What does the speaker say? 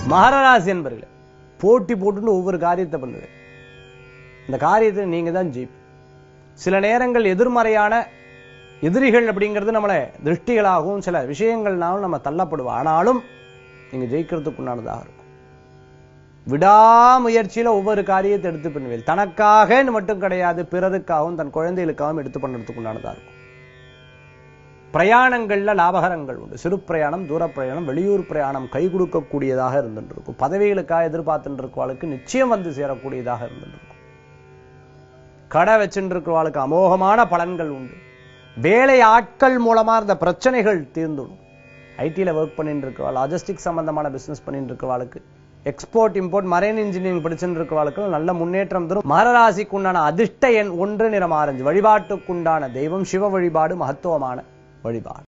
மகராசி என்பர்களே போட்டி போட்டுன்னு ஒவ்வொரு காரியத்தை பண்ணுவேன் இந்த காரியத்தை நீங்க தான் ஜெயிப்பு சில நேரங்கள் எதிர்மறையான எதிரிகள் அப்படிங்கிறது நம்மளை திருஷ்டிகளாகவும் சில விஷயங்கள்னாலும் நம்ம தள்ளப்படுவோம் ஆனாலும் நீங்க ஜெயிக்கிறதுக்கு உண்டானதாக இருக்கும் விடாமுயற்சியில ஒவ்வொரு காரியத்தை எடுத்து பண்ணுவேன் தனக்காகன்னு மட்டும் கிடையாது பிறருக்காகவும் தன் குழந்தைகளுக்காகவும் எடுத்து பண்ணுறதுக்கு உண்டானதா இருக்கும் பிரயாணங்கள்ல லாபகரங்கள் உண்டு சிறு பிரயாணம் தூர பிரயாணம் வெளியூர் பிரயாணம் கை கொடுக்கக்கூடியதாக இருந்துட்டு இருக்கும் பதவிகளுக்காக எதிர்பார்த்துட்டு இருக்கவாளுக்கு நிச்சயம் வந்து சேரக்கூடியதாக இருந்துட்டு இருக்கும் கடை வச்சுட்டு இருக்கிறவாளுக்கு அமோகமான பலன்கள் உண்டு வேலை ஆட்கள் மூலமா இந்த பிரச்சனைகள் தீர்ந்துடும் ஐடியில் ஒர்க் பண்ணிட்டு இருக்கவா லாஜிஸ்டிக் சம்பந்தமான பிசினஸ் பண்ணிட்டு இருக்கிறவாளுக்கு எக்ஸ்போர்ட் இம்போர்ட் மரைன் இன்ஜினியரிங் படிச்சுட்டு இருக்கிறவாளுக்கு நல்ல முன்னேற்றம் தரும் மகராசிக்கு உண்டான அதிர்ஷ்ட எண் ஒன்று நிறம் ஆரஞ்சு வழிபாட்டுக்குண்டான தெய்வம் சிவ வழிபாடு மகத்துவமான வழிபாடு